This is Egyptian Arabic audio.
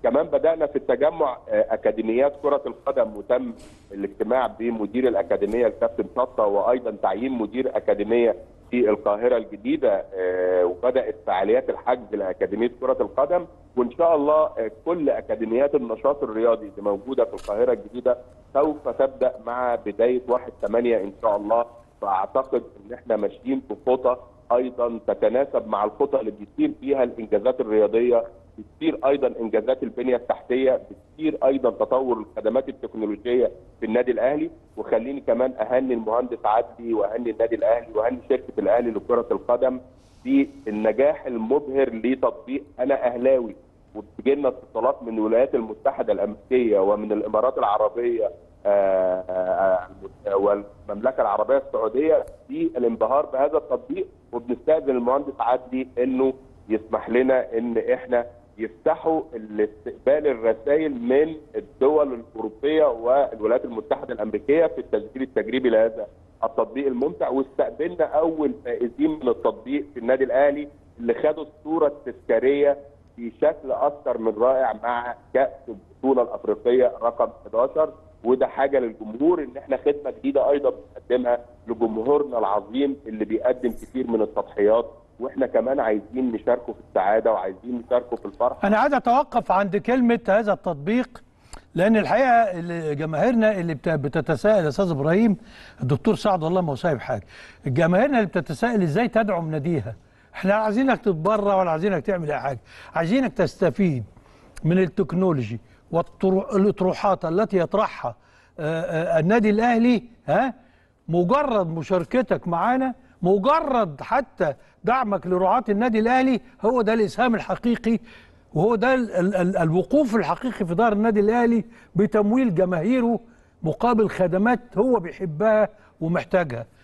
كمان بدانا في التجمع اكاديميات كره القدم وتم الاجتماع بمدير الاكاديميه الكابتن شطه وايضا تعيين مدير اكاديميه في القاهره الجديده وبدات فعاليات الحجز لاكاديميه كره القدم وان شاء الله كل اكاديميات النشاط الرياضي اللي موجوده في القاهره الجديده سوف تبدا مع بدايه 1 8 ان شاء الله فاعتقد ان احنا ماشيين في خطى ايضا تتناسب مع الخطى اللي بيصير فيها الانجازات الرياضيه بتصير ايضا انجازات البنيه التحتيه بتصير ايضا تطور الخدمات التكنولوجيه في النادي الاهلي وخليني كمان اهني المهندس عدلي واهني النادي الاهلي واهني شركه الاهلي لكره القدم في النجاح المبهر لتطبيق انا اهلاوي وبتجي لنا اتصالات من الولايات المتحده الامريكيه ومن الامارات العربيه والمملكه العربيه السعوديه في الانبهار بهذا التطبيق وبنستاذن المهندس عدلي انه يسمح لنا ان احنا يفتحوا الاستقبال الرسائل من الدول الاوروبيه والولايات المتحده الامريكيه في التسجيل التجريبي لهذا التطبيق الممتع واستقبلنا اول فائزين من التطبيق في النادي الاهلي اللي خدوا الصوره التذكاريه في شكل اكثر من رائع مع كاس البطوله الافريقيه رقم 11 وده حاجه للجمهور ان احنا خدمه جديده ايضا بنقدمها لجمهورنا العظيم اللي بيقدم كثير من التضحيات واحنا كمان عايزين نشاركه في السعاده وعايزين نشاركه في الفرحه انا عايز اتوقف عند كلمه هذا التطبيق لان الحقيقه اللي جماهيرنا اللي بتتساءل يا استاذ ابراهيم الدكتور سعد والله ما هو سايب حاجه جماهيرنا اللي بتتساءل ازاي تدعم ناديها احنا عايزينك تتبرع ولا عايزينك تعمل اي حاجه عايزينك تستفيد من التكنولوجي والاطروحات التي يطرحها النادي الاهلي ها مجرد مشاركتك معانا مجرد حتى دعمك لرعاة النادي الاهلي هو ده الاسهام الحقيقي وهو ده ال ال ال الوقوف الحقيقي في دار النادي الاهلي بتمويل جماهيره مقابل خدمات هو بيحبها ومحتاجها